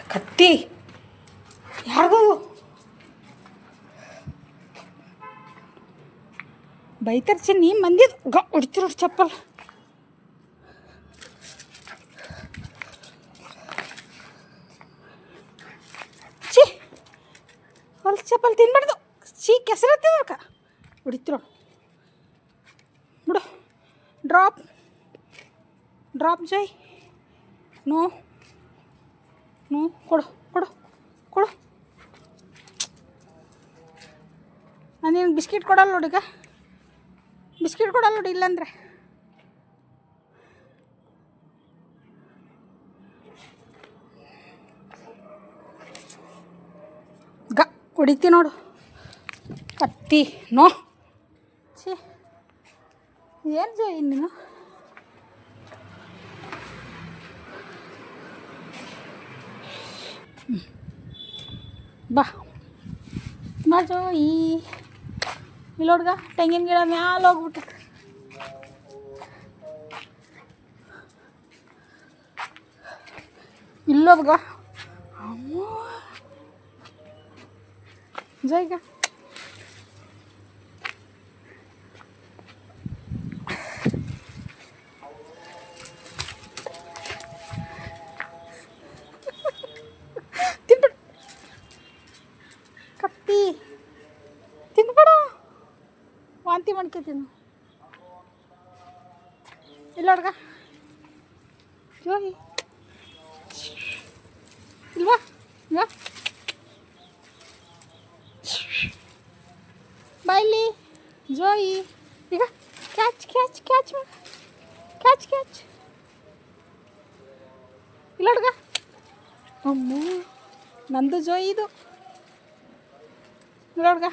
ಕತ್ತಿ ಯಾರಿಗೂ ಬೈತಾರೆ ಚಿನ್ನಿ ಮಂದಿ ಗ ಹೊಡಿತಿರೋ ಚಪ್ಪಲ್ ಛೀ ಹೊಲ್ ಚಪ್ಪಲ್ ತಿನ್ಬಾರ್ದು ಚೀ ಕೆಸರತ್ತದಕ್ಕ ಹೊಡಿತಿರೋ ಬಿಡು ಡ್ರಾಪ್ ಡ್ರಾಪ್ ಜೈ ನೋ ನೋ ಕೊಡು ಕೊಡು ಕೊಡು ನಾನು ನಿನಗೆ ಬಿಸ್ಕಿಟ್ ಕೊಡಲ್ಲ ನೋಡೀಗ ಬಿಸ್ಕಿಟ್ ಕೊಡಲ್ಲ ನೋಡಿ ಇಲ್ಲಾಂದ್ರೆ ಗ ಹೊಡಿತಿ ನೋಡು ಕತ್ತಿ ನೋ ಛೀ ಏನು ಜೈ ನೀನು ಹ್ಮ್. ಬಾ ಬಾ ಜೋಯಿ ಇಲ್ಲಿ ಹುಡ್ಗ ತೆಂಗಿನ ಗಿಡ ಮ್ಯಾಲ ಹೋಗ್ಬಿಟ್ಟು ಇಲ್ಲೋದ್ಗ ಅಮ್ಮ ಜೈಗ ತಿನ್ಬಿಡು ಕತ್ತಿ ತಿನ್ಬೇಡ ವಾಂತಿ ಮಾಡ್ಕೊತೀನಿ ಇಲ್ಲ ಹುಡ್ಗ ಜೋಯಿ ಇಲ್ವಾ ಇಲ್ವಾ ಬಾಯ್ಲಿ ಜೋಯಿ ಈಗ catch catch catch catch catch ಇಲ್ಲ ಹುಡ್ಗ ಅಮ್ಮ ನಂದು ಜೋಯಿ ಇದು ಇಲ್ಲ ಹುಡ್ಗ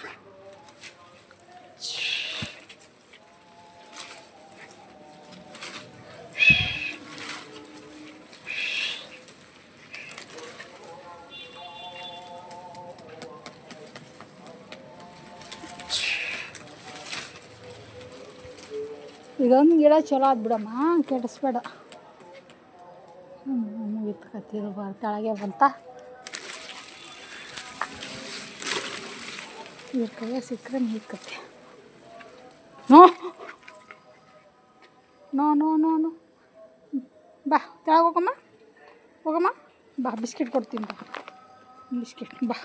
ಇದೊಂದು ಗಿಡ ಚಲೋ ಆದ್ ಬಿಡಮ್ಮ ಕೆಡಿಸ್ಬೇಡ ಮುಗಿತು ಕತ್ತಿರು ಬ ಕೆಳಗೆ ಬಂತ ಇದ್ರ ಕೈಯ ಸಿಕ್ಕರೆ ಮುಗಿಕತ್ತೆ no no no no no ಬಾ ಕೆಳಗೆ ಹೋಗಮ್ಮ ಹೋಗಮ್ಮ ಬಾ ಬಿಸ್ಕಿಟ್ ಕೊಡ್ತೀನಿ ಬಾ ಬಿಸ್ಕಿಟ್ ಬಾ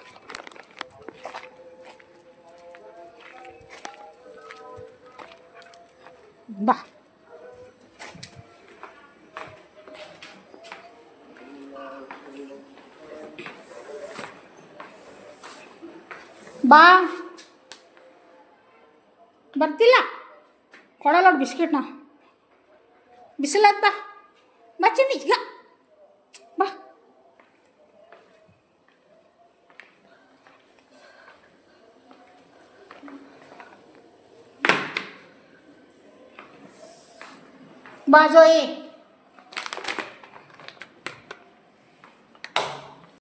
ಬಾ ಬಾ ಬರ್ತಿಲ್ಲ ಕೊಡಲ್ಲ ನೋಡಿ ಬಿಸ್ಕಿಟ್ನ ಬಿಸಿಲಾತ್ ಬಾ ಬಾ ಚಿನ್ನಿ ಈಗ ಬಾ ಬಾ ಜೋಯಿ